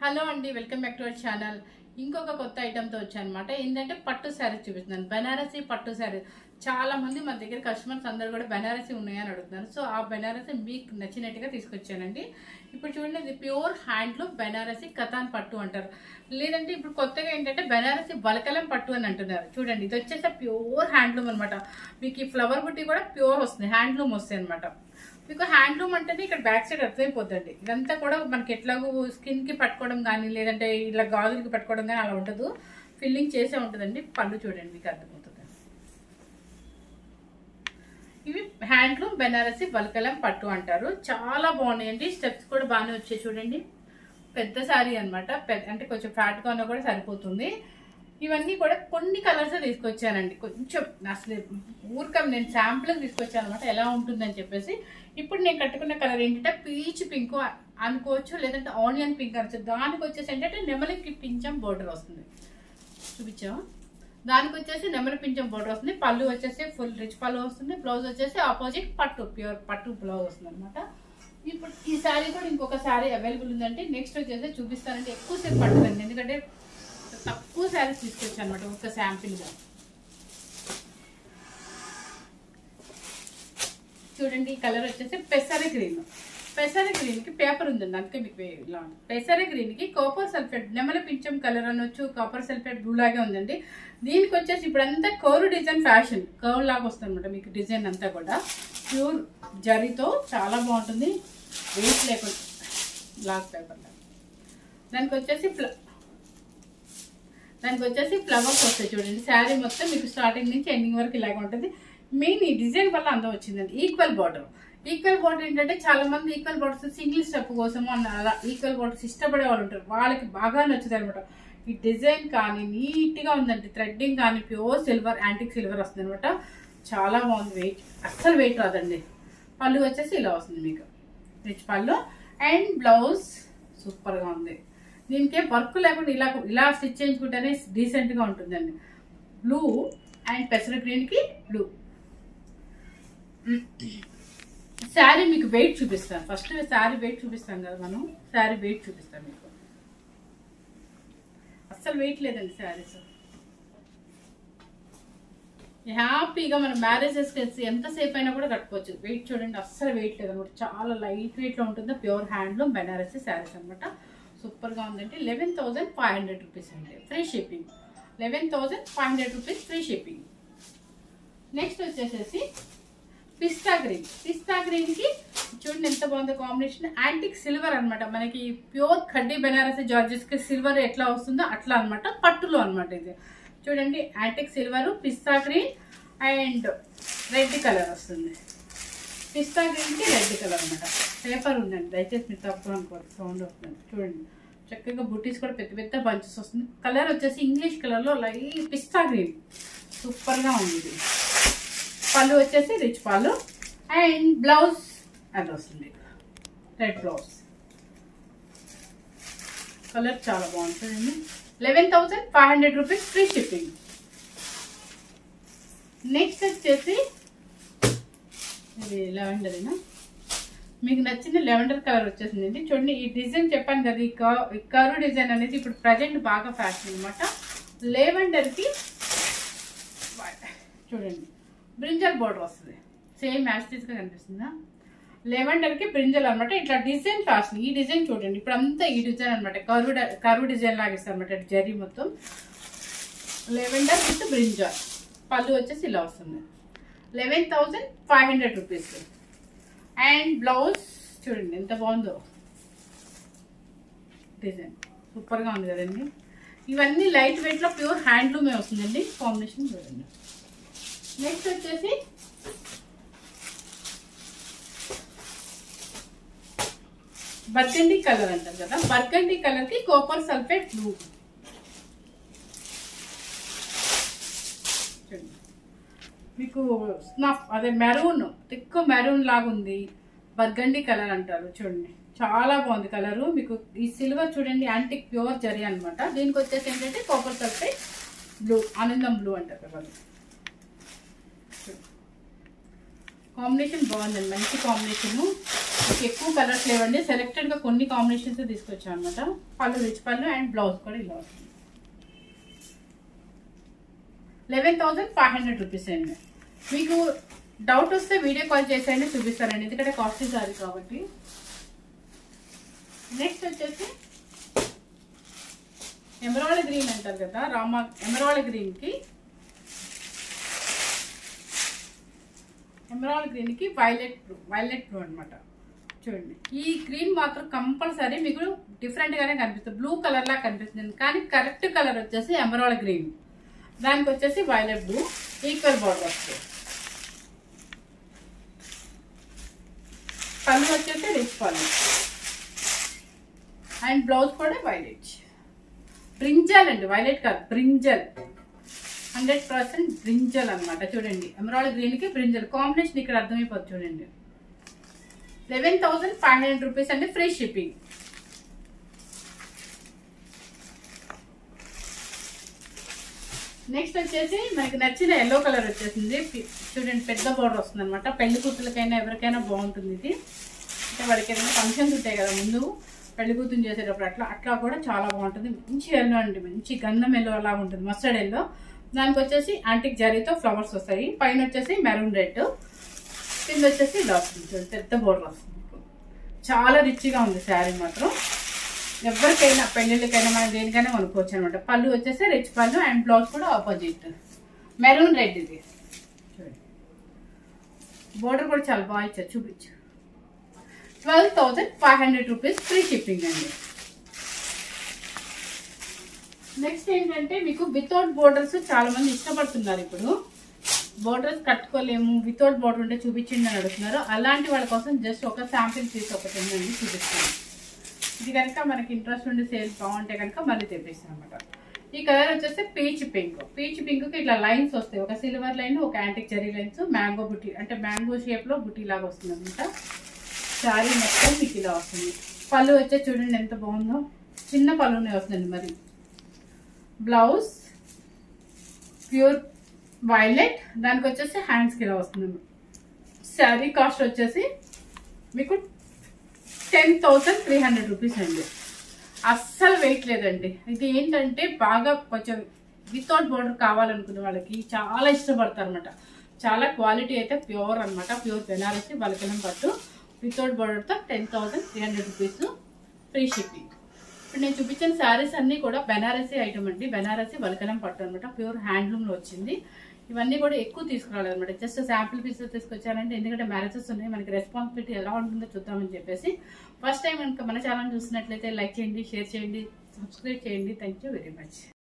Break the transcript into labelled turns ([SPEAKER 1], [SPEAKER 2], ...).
[SPEAKER 1] Hello అండి welcome back to our channel ఇంకొక కొత్త ఐటమ్తో వచ్చాను అనమాట ఏంటంటే పట్టు శారీస్ చూపిస్తున్నాను బనారసి పట్టు శారీ చాలా మంది మన దగ్గర కస్టమర్స్ అందరు కూడా బనారసి ఉన్నాయని అడుగుతున్నారు సో ఆ బనారసి మీకు నచ్చినట్టుగా తీసుకొచ్చానండి ఇప్పుడు చూడండి ఇది ప్యూర్ హ్యాండ్లూమ్ బనారసి కథాన్ పట్టు అంటారు లేదంటే ఇప్పుడు కొత్తగా ఏంటంటే బనారసి బలకలం పట్టు అని అంటున్నారు చూడండి ఇది వచ్చేసి ప్యూర్ హ్యాండ్లూమ్ అనమాట మీకు ఈ ఫ్లవర్ బుట్టి కూడా ప్యూర్ వస్తుంది హ్యాండ్లూమ్ వస్తాయి అనమాట మీకు హ్యాండ్లూమ్ అంటేనే ఇక్కడ బ్యాక్ సైడ్ అర్థమైపోతుంది ఇదంతా కూడా మనకి ఎట్లాగో స్కిన్ కి పట్టుకోవడం కానీ లేదంటే ఇలా గాజులకి పట్టుకోవడం కానీ అలా ఉండదు ఫిల్లింగ్ చేసే ఉంటుందండి పళ్ళు చూడండి మీకు అర్థమవుతుంది ఇవి హ్యాండ్లూమ్ బెనారసి బల్కలం పట్టు అంటారు చాలా బాగున్నాయండి స్టెప్స్ కూడా బాగానే వచ్చాయి చూడండి పెద్ద శారీ అనమాట పెద్ద అంటే కొంచెం ఫ్యాట్గా ఉన్నా కూడా సరిపోతుంది ఇవన్నీ కూడా కొన్ని కలర్స్ తీసుకొచ్చానండి కొంచెం అసలు ఊరికం నేను శాంపుల్ తీసుకొచ్చాను అనమాట ఎలా ఉంటుందని చెప్పేసి ఇప్పుడు నేను కట్టుకున్న కలర్ ఏంటంటే పీచ్ పింక్ అనుకోవచ్చు లేదంటే ఆనియన్ పింక్ అనొచ్చు దానికి వచ్చేసి ఏంటంటే నెమలికి పింఛం బోర్డర్ వస్తుంది చూపించాం దానికి వచ్చేసి నెమలి పింఛం బోర్డర్ వస్తుంది పళ్ళు వచ్చేసి ఫుల్ రిచ్ పళ్ళు వస్తుంది బ్లౌజ్ వచ్చేసి ఆపోజిట్ పట్టు ప్యూర్ పట్టు బ్లౌజ్ వస్తుంది అనమాట ఇప్పుడు ఈ శారీ కూడా ఇంకొక శారీ అవైలబుల్ ఉందంటే నెక్స్ట్ వచ్చేసి చూపిస్తానంటే ఎక్కువసేపు పట్టదండి ఎందుకంటే తక్కువ శారీస్ తీసుకొచ్చాను అనమాట ఒక శాంపిల్గా చూడండి ఈ కలర్ వచ్చేసి పెసర గ్రీన్ పెసర గ్రీన్ కి పేపర్ ఉందండి అందుకే మీకు ఇలా ఉంది పెసర గ్రీన్ కి కాపర్ సల్ఫేట్ నెమల పింఛం కలర్ అనొచ్చు కాపర్ సల్ఫేట్ బ్లూ లాగే ఉందండి దీనికి వచ్చేసి ఇప్పుడు అంతా కర్వ్ డిజైన్ ఫ్యాషన్ కర్వ్ లాగా వస్తుంది అనమాట మీకు డిజైన్ అంతా కూడా ప్యూర్ జరీతో చాలా బాగుంటుంది వెయిట్ లేకుండా బ్లాక్ పేపర్ లాగా దానికి వచ్చేసి ఫ్ల దానికి వచ్చేసి ఫ్లవర్స్ వస్తాయి చూడండి శారీ మొత్తం మీకు స్టార్టింగ్ నుంచి ఎండింగ్ వరకు ఇలాగ ఉంటుంది మెయిన్ ఈ డిజైన్ వల్ల అందం వచ్చిందండి ఈక్వల్ బార్డర్ ఈక్వల్ బార్డర్ ఏంటంటే చాలా మంది ఈక్వల్ బార్డర్స్ సింగిల్ స్టెప్ కోసం అన్న అలా ఈక్వల్ బార్డర్స్ ఇష్టపడే వాళ్ళు ఉంటారు వాళ్ళకి బాగా నచ్చుతాయి అనమాట ఈ డిజైన్ కానీ నీట్ గా ఉందండి థ్రెడ్డింగ్ కానీ ప్యూర్ సిల్వర్ యాంటిక్ సిల్వర్ వస్తుంది అనమాట చాలా బాగుంది వెయిట్ అస్సలు వెయిట్ రాదండి పళ్ళు వచ్చేసి ఇలా వస్తుంది మీకు రిచ్ పళ్ళు అండ్ బ్లౌజ్ సూపర్ గా ఉంది దీనికి వర్క్ లేకుండా ఇలా ఇలా స్టిచ్ చేయించుకుంటేనే డీసెంట్ గా ఉంటుందండి బ్లూ అండ్ పెసర గ్రీన్ కి బ్లూ శారీ మీకు వెయిట్ చూపిస్తాను ఫస్ట్ శారీ వెయిట్ చూపిస్తాం కదా మనం శారీ వెయిట్ చూపిస్తాం మీకు అస్సలు వెయిట్ లేదండి శారీస్ హ్యాపీగా మన మ్యారేజెస్కి వచ్చి ఎంతసేపు అయినా కూడా కట్టుకోవచ్చు వెయిట్ చూడండి అస్సలు వెయిట్ లేదు అనమాట చాలా లైట్ వెయిట్లో ఉంటుంది ప్యూర్ హ్యాండ్లూమ్ బెనారసీ శారీస్ అనమాట సూపర్గా ఉందండి eleven thousand five hundred rupees అండి free shipping eleven thousand five hundred rupees free shipping next వచ్చేసేసి పిస్తా గ్రీన్ పిస్తా గ్రీన్ కి చూడండి ఎంత బాగుందో కాంబినేషన్ యాంటిక్ సిల్వర్ అన్నమాట మనకి ప్యూర్ ఖడ్డీ బెనారసీ జార్జెస్ కి సిల్వర్ ఎట్లా వస్తుందో అట్లా అన్నమాట పట్టులో అన్నమాట ఇది చూడండి antique silver pista green and red colour వస్తుంది పిస్తా గ్రీన్ కి రెడ్ కలర్ అనమాట పేపర్ ఉందండి దయచేసి మీరు తప్పు అనుకోండి సౌండ్ వస్తుంది చూడండి చక్కగా బుటీస్ కూడా పెద్ద పెద్ద బంచెస్ వస్తుంది కలర్ వచ్చేసి ఇంగ్లీష్ కలర్ లో లైట్ పిస్తా గ్రీన్ సూపర్ గా ఉంది ఇది పళ్ళు వచ్చేసి రిచ్ పళ్ళు అండ్ బ్లౌజ్ అది వస్తుంది రెడ్ బ్లౌజ్ కలర్ చాలా బాగుంటుందండి eleven thousand five hundred rupees free shipping next వచ్చేసి ఇది లెవెండరేనా మీకు నచ్చిన లెవెండర్ కలర్ వచ్చేసిందండి చూడండి ఈ డిజైన్ చెప్పాను కదా ఈ కర్వ్ డిజైన్ అనేది ఇప్పుడు ప్రజెంట్ బాగా ఫ్యాషన్ అనమాట లెవెండర్కి చూడండి బ్రింజల్ బోర్డర్ వస్తుంది సేమ్ యాస్టీస్ గా కనిపిస్తుందా లెవెండర్ కి బ్రింజల్ అనమాట ఇట్లా డిజైన్ ఫ్యాషన్ ఈ డిజైన్ చూడండి ఇప్పుడు అంతా ఈ డిజైన్ అనమాట కరువు కరువు డిజైన్ లాగా ఇస్తారు అనమాట జరీ మొత్తం లెవెండర్ విత్ బ్రింజల్ పళ్ళు వచ్చేసి ఇలా వస్తుంది eleven thousand five hundred rupees and blouse చూడండి ఎంత బాగుందో డిజైన్ సూపర్గా ఉంది కదండి ఇవన్నీ లైట్ వెయిట్లో ప్యూర్ హ్యాండ్లూమే వస్తుందండి కాంబినేషన్ చూడండి నెక్స్ట్ వచ్చేసి బర్గండి కలర్ అంటారు కదా బర్గండి కలర్ కి కాపర్ సల్ఫేట్ బ్లూ మీకు స్నఫ్ అదే మెరూన్ తిక్కు మెరూన్ లాగా ఉంది బర్గండి కలర్ అంటారు చూడండి చాలా బాగుంది కలరు మీకు ఈ సిల్వర్ చూడండి యాంటిక్ ప్యూర్ జరీ అనమాట దీనికి వచ్చేసి ఏంటంటే కాపర్ సల్ఫేట్ బ్లూ ఆనందం బ్లూ అంటారు కదా కాంబినేషన్ బాగుందండి మంచి కాంబినేషన్ మీకు ఎక్కువ కలర్స్ లేవండి సెలెక్టెడ్గా కొన్ని కాంబినేషన్స్ తీసుకొచ్చాం అనమాట పళ్ళు రిచ్ పళ్ళు అండ్ బ్లౌజ్ కూడా ఇలా వస్తుంది eleven thousand five hundred rupees అండి మీకు డౌట్ వస్తే వీడియో కాల్ చేసేయండి చూపిస్తారండి ఎందుకంటే కాస్ట్లీ సారీ కాబట్టి నెక్స్ట్ వచ్చేసి ఎమరాల్డ్ గ్రీన్ అంటారు కదా రామా ఎమరాల్డ్ గ్రీన్కి ఎమరాల్డ్ గ్రీన్కి వైలెట్ బ్లూ వైలెట్ బ్లూ అనమాట చూడండి ఈ గ్రీన్ మాత్రం కంపల్సరీ మీకు డిఫరెంట్గానే కనిపిస్తుంది బ్లూ కలర్ లా కనిపిస్తుంది కానీ కరెక్ట్ కలర్ వచ్చేసి ఎమరాల్డ్ గ్రీన్ దానికి వచ్చేసి వైలెట్ బ్లూ ఈక్వల్ బార్డర్ వస్తుంది పళ్ళు వచ్చేసి రిచ్ పళ్ళు అండ్ బ్లౌజ్ కూడా వైలెట్ బ్రింజల్ అండి వైలెట్ కాదు బ్రింజల్ హండ్రెడ్ పర్సెంట్ బ్రింజల్ అనమాట చూడండి ఎమరాల్డ్ గ్రీన్కి బ్రింజల్ కాంబినేషన్ ఇక్కడ అర్థమైపోతుంది చూడండి eleven thousand five hundred rupees అండి ఫ్రీ షిప్పింగ్ నెక్స్ట్ వచ్చేసి మనకి నచ్చిన ఎల్లో కలర్ వచ్చేసింది పి- చూడండి పెద్ద బోర్డర్ వస్తుంది అనమాట పెళ్లి కూతులకైనా ఎవరికైనా బాగుంటుంది ఇది అంటే వాడికి ఏదైనా ఫంక్షన్స్ ఉంటాయి కదా ముందు పెళ్లి కూతురు చేసేటప్పుడు అట్లా అట్లా కూడా చాలా బాగుంటుంది మంచి ఎల్లో అండి మంచి గంధం ఎల్లో అలా ఉంటుంది మస్టర్డ్ ఎల్లో దానికి వచ్చేసి యాంటిక్ జరీతో ఫ్లవర్స్ వస్తాయి పైన వచ్చేసి మెరూన్ రెడ్ కింద వచ్చేసి ఇలా వస్తుంది చూడండి పెద్ద బోర్డర్ వస్తుంది మీకు. చాలా రిచ్గా ఉంది శారీ మాత్రం ఎవరికైనా పెళ్ళిళ్ళకైనా మనం దేనికైనా కొనుక్కోవచ్చు అనమాట పళ్ళు వచ్చేసి రిచ్ పళ్ళు అండ్ బ్లౌజ్ కూడా ఆపోజిట్ మెరూన్ రెడ్ ఇది చూడండి బోర్డర్ కూడా చాలా బాగా ఇచ్చారు చూపించు twelve thousand five hundred rupees free shipping అండి నెక్స్ట్ ఏంటంటే మీకు వితౌట్ బోర్డర్స్ చాలా మంది ఇష్టపడుతున్నారు ఇప్పుడు బోర్డర్స్ కట్టుకోలేము వితౌట్ బోర్డర్ ఉంటే చూపించండి అని అడుగుతున్నారు అలాంటి వాళ్ళ కోసం జస్ట్ ఒక శాంపిల్ పీస్ ఒకటి ఉందండి చూపిస్తాను ఇది కనుక మనకి ఇంట్రెస్ట్ ఉండి సేల్ బాగుంటే కనుక మళ్ళీ తెప్పిస్తాం అనమాట ఈ కలర్ వచ్చేసి పీచ్ పింక్ పీచ్ పింక్ కి ఇట్లా లైన్స్ వస్తాయి ఒక సిల్వర్ లైన్ ఒక యాంటిక్ చెరీ లైన్స్ మ్యాంగో బుట్టి అంటే మ్యాంగో షేప్ లో బుట్టి లాగా వస్తుంది అనమాట శారీ మొత్తం మీకు ఇలా వస్తుంది పళ్ళు వచ్చే చూడండి ఎంత బాగుందో చిన్న పళ్ళునే వస్తుంది మరి బ్లౌజ్ ప్యూర్ వైలెట్ దానికి వచ్చేసి హ్యాండ్స్కి ఇలా వస్తుంది శారీ కాస్ట్ వచ్చేసి మీకు ten thousand three hundred rupees అండి అస్సలు వెయిట్ లేదండి ఇది ఏంటంటే బాగా కొంచెం వితౌట్ బోర్డర్ కావాలనుకునే వాళ్ళకి చాలా ఇష్టపడతారు అనమాట చాలా క్వాలిటీ అయితే ప్యూర్ అనమాట ప్యూర్ బెనారసి బలకలం పట్టు వితౌట్ బోర్డర్తో ten thousand three hundred rupees free shipping ఇప్పుడు నేను చూపించిన శారీస్ అన్నీ కూడా బెనారసీ ఐటమ్ అండి బెనారసీ వలకలం పట్టు అనమాట ప్యూర్ హ్యాండ్లూమ్లో వచ్చింది ఇవన్నీ కూడా ఎక్కువ తీసుకురాలేదు అనమాట జస్ట్ శాంపిల్ పీసెస్ తీసుకొచ్చానంటే ఎందుకంటే మ్యారేజెస్ ఉన్నాయి మనకి రెస్పాన్సిబిలిటీ ఎలా ఉంటుందో చూద్దామని చెప్పేసి ఫస్ట్ టైం కనుక మన ఛానల్ చూసినట్లయితే లైక్ చేయండి షేర్ చేయండి సబ్స్క్రైబ్ చేయండి థ్యాంక్ యూ వెరీ మచ్